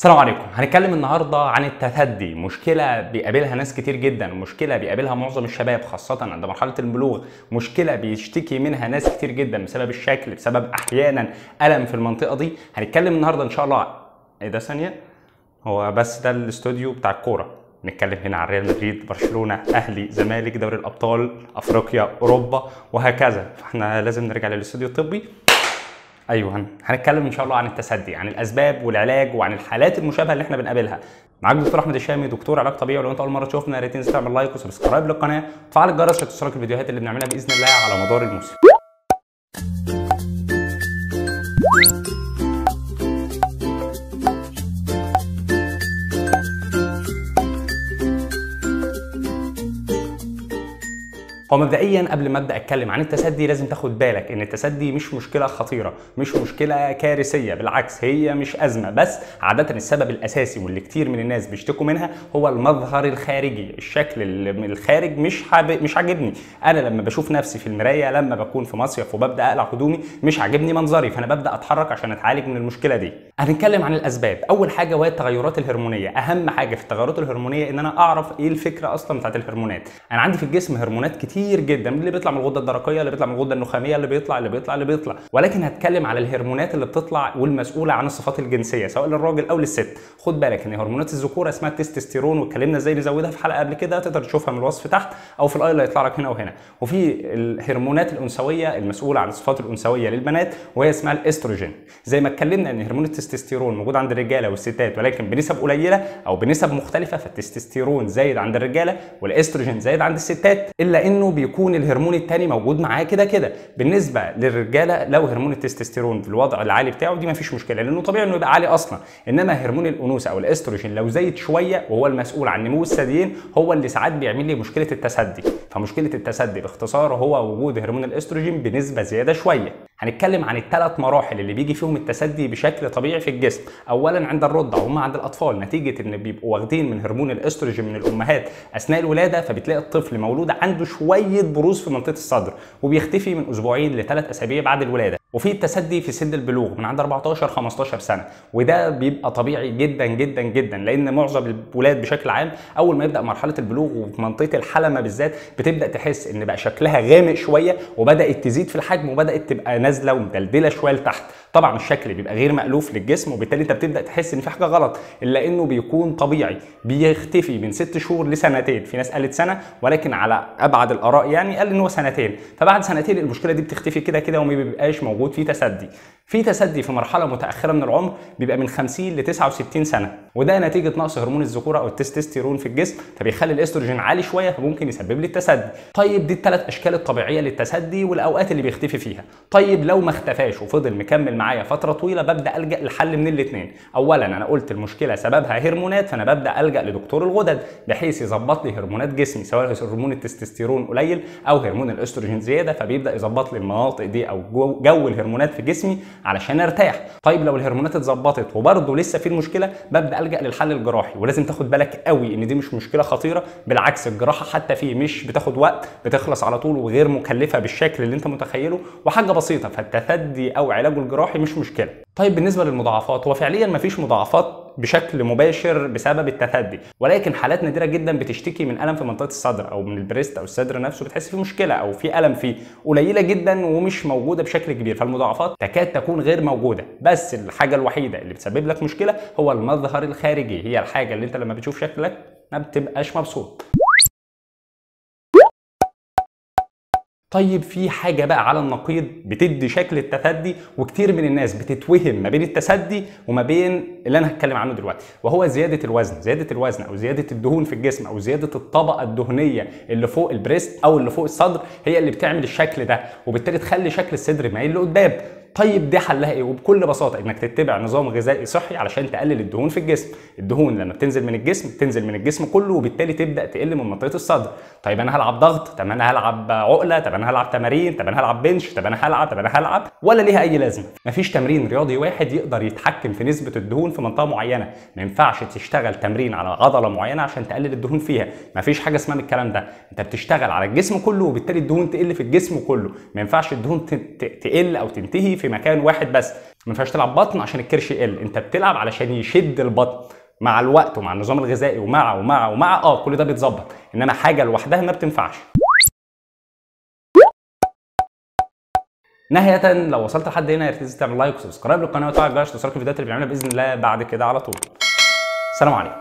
السلام عليكم هنتكلم النهارده عن التثدي مشكله بيقابلها ناس كتير جدا مشكله بيقابلها معظم الشباب خاصه عند مرحله البلوغ مشكله بيشتكي منها ناس كتير جدا بسبب الشكل بسبب احيانا الم في المنطقه دي هنتكلم النهارده ان شاء الله ايه ده ثانيه هو بس ده الاستوديو بتاع الكوره نتكلم هنا عن ريال مدريد برشلونه اهلي زمالك دوري الابطال افريقيا اوروبا وهكذا فاحنا لازم نرجع للاستوديو الطبي ايوه هنتكلم ان شاء الله عن التسدي عن الاسباب والعلاج وعن الحالات المشابهه اللي احنا بنقابلها معاك دكتور احمد الشامي دكتور علاج طبيعي ولو انت اول مره تشوفنا يا ريت تنزل تعمل لايك وسبسكرايب للقناه وتفعل الجرس عشان توصلك الفيديوهات اللي بنعملها باذن الله على مدار الموسم هو مبدئيا قبل ما ابدا اتكلم عن التسدي لازم تاخد بالك ان التسدي مش مشكله خطيره مش مشكله كارثيه بالعكس هي مش ازمه بس عاده السبب الاساسي واللي كتير من الناس بيشتكوا منها هو المظهر الخارجي الشكل اللي من الخارج مش حاب... مش عاجبني انا لما بشوف نفسي في المرايه لما بكون في مصيف وببدا اقلع هدومي مش عاجبني منظري فانا ببدا اتحرك عشان اتعالج من المشكله دي هنتكلم عن الاسباب اول حاجه وهي التغيرات الهرمونيه اهم حاجه في التغيرات الهرمونيه ان انا اعرف ايه الفكره اصلا بتاعت الهرمونات انا عندي في الجسم هرمونات كتير كتير جدا اللي بيطلع من الغده الدرقيه اللي بيطلع من الغده النخاميه اللي بيطلع اللي بيطلع اللي بيطلع ولكن هتكلم على الهرمونات اللي بتطلع والمسؤوله عن الصفات الجنسيه سواء للراجل او للست خد بالك ان هرمونات الذكوره اسمها التستوستيرون واتكلمنا ازاي نزودها في حلقه قبل كده تقدر تشوفها من الوصف تحت او في الاي اللي هيطلع لك هنا وهنا وفي الهرمونات الانثويه المسؤوله عن الصفات الانثويه للبنات وهي اسمها الاستروجين زي ما اتكلمنا ان هرمون التستوستيرون موجود عند الرجاله والستات ولكن بنسب قليله او بنسب مختلفه فالتستوستيرون زايد عند الرجاله والاستروجين زايد عند الستات الا انه بيكون الهرمون الثاني موجود معاه كده كده بالنسبه للرجاله لو هرمون التستوستيرون في الوضع العالي بتاعه دي ما فيش مشكله لانه طبيعي انه يبقى عالي اصلا انما هرمون الانوثه او الاستروجين لو زايد شويه وهو المسؤول عن نمو الثديين هو اللي ساعات بيعمل لي مشكله التسدي فمشكله التسدي باختصار هو وجود هرمون الاستروجين بنسبه زياده شويه هنتكلم عن الثلاث مراحل اللي بيجي فيهم التسدي بشكل طبيعي في الجسم اولا عند الرضع وهم عند الاطفال نتيجه ان بيبقوا واخدين من هرمون الاستروجين من الامهات اثناء الولاده فبتلاقي الطفل مولود عنده شويه بروز في منطقه الصدر وبيختفي من اسبوعين لثلاث اسابيع بعد الولاده وفي التسدي في سن البلوغ من عند 14 15 سنه وده بيبقى طبيعي جدا جدا جدا لان معظم الولاد بشكل عام اول ما يبدا مرحله البلوغ وفي منطقه الحلمه بالذات بتبدا تحس ان بقى شكلها غامق شويه وبدات تزيد في الحجم وبدات تبقى نازله ومدلدله شويه لتحت طبعا الشكل بيبقى غير مألوف للجسم وبالتالي انت بتبدا تحس ان في حاجه غلط الا انه بيكون طبيعي بيختفي من ست شهور لسنتين في ناس قالت سنه ولكن على ابعد الاراء يعني قال ان هو سنتين فبعد سنتين المشكله دي بتختفي كده كده وما بيبقاش موجود فيه تسدي في تسدي في مرحله متاخره من العمر بيبقى من 50 ل 69 سنه وده نتيجه نقص هرمون الذكوره او التستوستيرون في الجسم فبيخلي الاستروجين عالي شويه فممكن يسبب لي التسدي طيب دي الثلاث اشكال الطبيعيه للتسدي والاوقات اللي بيختفي فيها طيب لو ما اختفاش وفضل مكمل معايا فتره طويله ببدا الجا لحل من الاثنين اولا انا قلت المشكله سببها هرمونات فانا ببدا الجا لدكتور الغدد بحيث يظبط لي هرمونات جسمي سواء هرمون التستوستيرون قليل او هرمون الاستروجين زياده فبيبدا يظبط لي المناطق دي او جو, جو الهرمونات في جسمي علشان ارتاح طيب لو الهرمونات اتظبطت وبرضه لسه في المشكله ببدا الجا للحل الجراحي ولازم تاخد بالك قوي ان دي مش مشكله خطيره بالعكس الجراحه حتى فيه مش بتاخد وقت بتخلص على طول وغير مكلفه بالشكل اللي انت متخيله وحاجه بسيطه فالتثدي او علاجه الجراحي مش مشكله طيب بالنسبه للمضاعفات هو فعليا مفيش مضاعفات بشكل مباشر بسبب التثدي ولكن حالات نادره جدا بتشتكي من الم في منطقه الصدر او من البريست او الصدر نفسه بتحس فيه مشكله او في الم فيه قليله جدا ومش موجوده بشكل كبير فالمضاعفات تكاد تكون غير موجوده بس الحاجه الوحيده اللي بتسبب لك مشكله هو المظهر الخارجي هي الحاجه اللي انت لما بتشوف شكلك ما بتبقاش مبسوط طيب في حاجة بقى على النقيض بتدي شكل التثدي وكتير من الناس بتتوهم ما بين التثدي وما بين اللي انا هتكلم عنه دلوقتي وهو زيادة الوزن، زيادة الوزن او زيادة الدهون في الجسم او زيادة الطبقة الدهنية اللي فوق البريست او اللي فوق الصدر هي اللي بتعمل الشكل ده وبالتالي تخلي شكل الصدر مايل لقدام طيب دي حلها ايه وبكل بساطه انك تتبع نظام غذائي صحي علشان تقلل الدهون في الجسم الدهون لما بتنزل من الجسم تنزل من الجسم كله وبالتالي تبدا تقل من منطقه الصدر طيب انا هلعب ضغط طب انا هلعب عقله طب انا هلعب تمارين طب انا هلعب بنش طب انا هلعب طب انا هلعب ولا ليها اي لازمه مفيش تمرين رياضي واحد يقدر يتحكم في نسبه الدهون في منطقه معينه ما ينفعش تشتغل تمرين على عضله معينه عشان تقلل الدهون فيها مفيش حاجه اسمها الكلام ده انت بتشتغل على الجسم كله وبالتالي الدهون تقل في الجسم كله ما ينفعش الدهون تقل او تنتهي في مكان واحد بس ما ينفعش تلعب بطن عشان الكرش يقل انت بتلعب علشان يشد البطن مع الوقت ومع النظام الغذائي ومع ومع ومع اه كل ده بيتظبط انما حاجه لوحدها ما بتنفعش نهاية لو وصلت لحد هنا يا ريت تعمل لايك وسبسكرايب للقناه وتفعل الجرس وتشترك في الفيديوهات اللي بنعملها باذن الله بعد كده على طول. السلام عليكم.